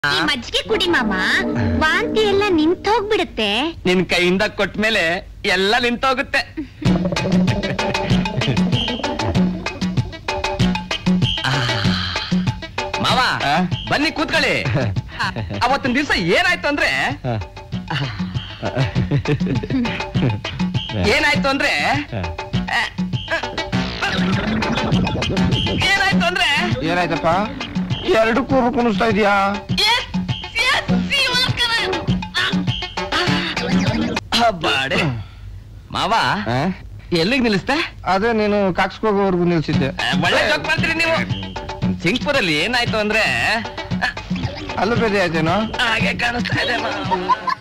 ಈ ಮಜ್ಜಿಗೆ ಕುಡಿ ಮಾಮ ವಾಂತಿ ಎಲ್ಲ ನಿಂತೋಗ್ಬಿಡುತ್ತೆ ನಿನ್ ಕೈಯಿಂದ ಕೊಟ್ಮೇಲೆ ಎಲ್ಲ ನಿಂತೋಗುತ್ತೆ ಆ, ಮಾವ ಆ? ಬನ್ನಿ ಕೂತ್ಕೊಳ್ಳಿ ಅವತ್ತಿನ ದಿವಸ ಏನಾಯ್ತು ಅಂದ್ರೆ ಏನಾಯ್ತು ಅಂದ್ರೆ ಏನಾಯ್ತು ಅಂದ್ರೆ ಏನಾಯ್ತಪ್ಪ ಎರಡು ಕೂರು ಕುಣಿಸ್ತಾ ಇದೀಯಾ ಬಾಡೆ ಮಾವ ಆ? ಎಲ್ಲಿಗೆ ನಿಲ್ಲಿಸ್ತೆ ಅದೇ ನೀನು ಕಾಕ್ಸ್ಕೋಗೋವರೆಗೂ ನಿಲ್ಸಿದ್ದೆ ಒಳ್ಳೆ ಜೋಕ್ ಮಾಡ್ತೀರಿ ನೀವು ಸಿಂಗ್ಪುರಲ್ಲಿ ಏನಾಯ್ತು ಅಂದ್ರೆ ಅಲ್ಲೂ ಬೇರೆ ಆಯ್ತೇನೋ ಹಾಗೆ ಕಾಣಿಸ್ತಾ ಇದೆ ಮಾವ.